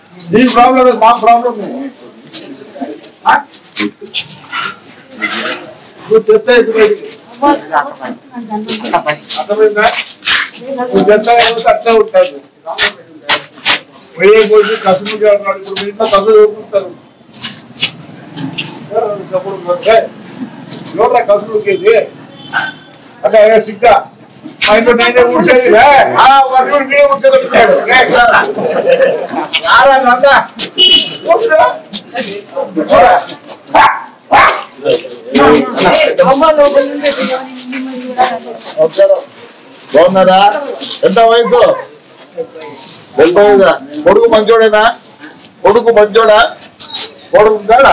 నీ ప్రాబ్లం లేదు మా ప్రాబ్లం నువ్వు చెప్తే ఇది బయటికి. అర్థమైందా నువ్వు చెప్తా ఏమిటి అట్లే ఉంటాడు పోయే పోయి కసులు అన్నాడు ఇప్పుడు మీ ఇంట్లో కసులు ఎవరుకుంటారు ఎవరా కసులు ఊకేది అక్కడ సిగ్గా మా ఇంట్లో నేనే ఊడ్చేది రే. ఆ, వాడు చూడు నేనే ఊడ్చేది పెట్టాడు. రే, రారా. రారా, రండా. ఊడ్చురా. పోరా. నమస్కారం. బాగున్నారా ఎంత వయసు డెబ్బై ఐదా కొడుకు మంచోడేనా కొడుకు మంచోడా కొడుకు ఉందాడా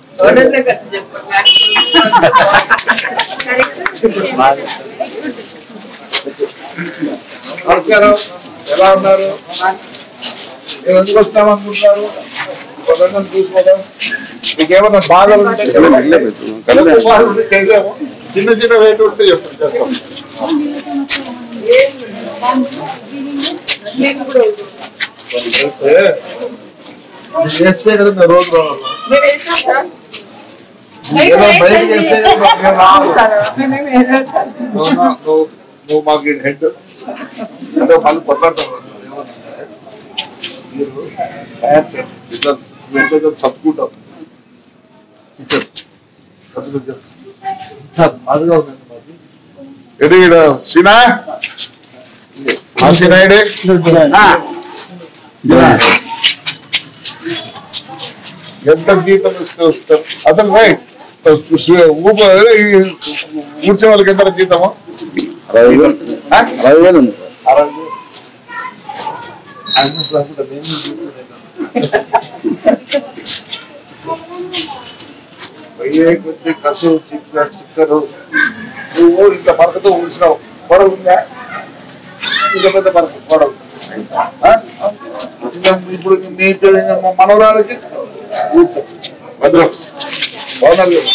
నమస్కారం ఎలా ఉన్నారు మీరు ఎందుకు వస్తామనుకుంటున్నారు కొంతమంది చూసుకోవడం మీకేమన్నా బాధలు ఉంటే చెప్పండి. ఎక్కువ బాధలు ఉంటే చేసాము చిన్న చిన్న రేటు ఉంటే చెప్పండి చేస్తాం చేస్తే మీరు చేస్తే కదా మీరు రోజు రావాలి ఏదో బయట చేస్తే నేను రాను. నువ్వు నా- నువ్వు నువ్వు మాకు హెడ్ అంటే మళ్ళీ కొట్లాడతారు మీరు తయారు చేయండి పిల్లలు నువ్వు ఎంత కొంచెం చదువుకుంటావు చికెన్ చదువుకుంటావు బాధగా ఉందండి మాకు ఎడు ఈడ సినా ఆ సినా ఈడే? సినా. ఎంత జీతం ఇస్తే వస్తారు అతను రైట్ ఊప ఊడ్చే వాళ్ళకి ఎంత జీతము అరవై వేలు ఆ? అరవై వేలు ఉంది సార్ అరవై వేలు. అన్ని రాకుండా నేను చూస్తున్నాను. పోయే కొద్ది కసు చిక్క చిక్కరు నువ్వు ఇంత పరకతో ఊడిసినావు పొడవు ఉందా ఇంత పెద్ద పరక పొడవు ఆ? ఇంకా ఇప్పుడు మీ పిల్ల- ఇంకా మా మనవరాలకి ఊడ్చు భద్రం బాగున్నారు కదా?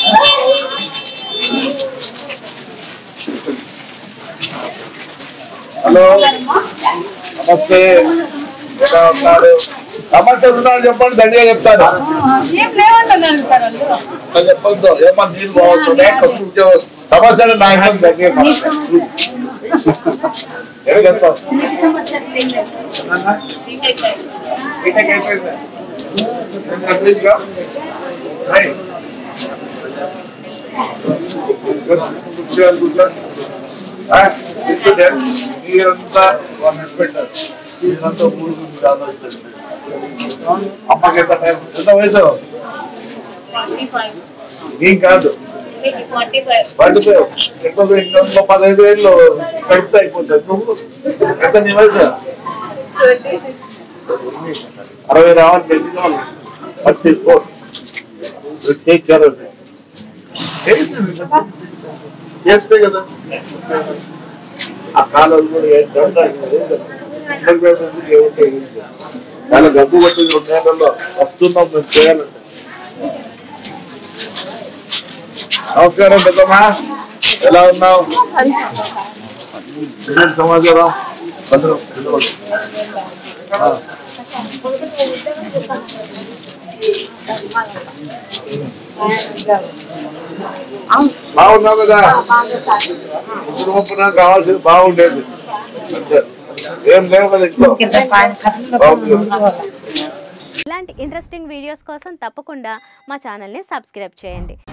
హలో నమస్తే ఎలా ఉన్నారు సమస్యలు ఉన్నాయని చెప్పండి దండిగా చెప్తాను ఏం లేవంటున్నాను సార్ వాళ్ళు. అట్లా చెప్పొద్దు ఏమన్నా నీళ్ళు బాగుంటుంది కష్టంకే సమస్య అంటే నా ఇంట్లో దండిగా సమస్య ఏం చెప్తావు బీటెక్ అయిపోయిందా? ఏం కంప్లీట్గా? రైట్. కూర్చోవాలి, కూర్చోవాలి. ఆ, కూర్చోండి. మీరంతా వాళ్ళని నిలబెట్టారు. మీరంతా మూడు గురించి ఆలోచించండి. అమ్మకి ఎంత టైం ఎంత వయసు నీకు కాదు పడిపోయావు ఎక్కువ ఇంకా ఇంకో పదహైదు ఏళ్ళు గడిపితే అయిపోతుంది నువ్వు ఎంత నీ వయసు అరవై రావాలి పెళ్లి కావాలి thirty four take care of చేస్తే కదా ఆ కాలాలు కూడా ఏంటంటే చాలా గబ్బు పట్టి రెండు నెలల్లో వస్తున్నాం మేము చేయాలంటే నమస్కారం పెద్దమ్మా ఎలా ఉన్నావు ఏంటి సమాచారం భద్రం పిల్లవాడు. ఆ. బాగున్నావు కదా ఇప్పుడు ముప్పై నాకు కావాల్సింది బాగుండేది అంతే. ఏం లేవు కదా ఇంట్లో బాగుంది ఇలాంటి ఇంట్రెస్టింగ్ వీడియోస్ కోసం తప్పకుండా మా ఛానల్ని సబ్స్క్రైబ్ చేయండి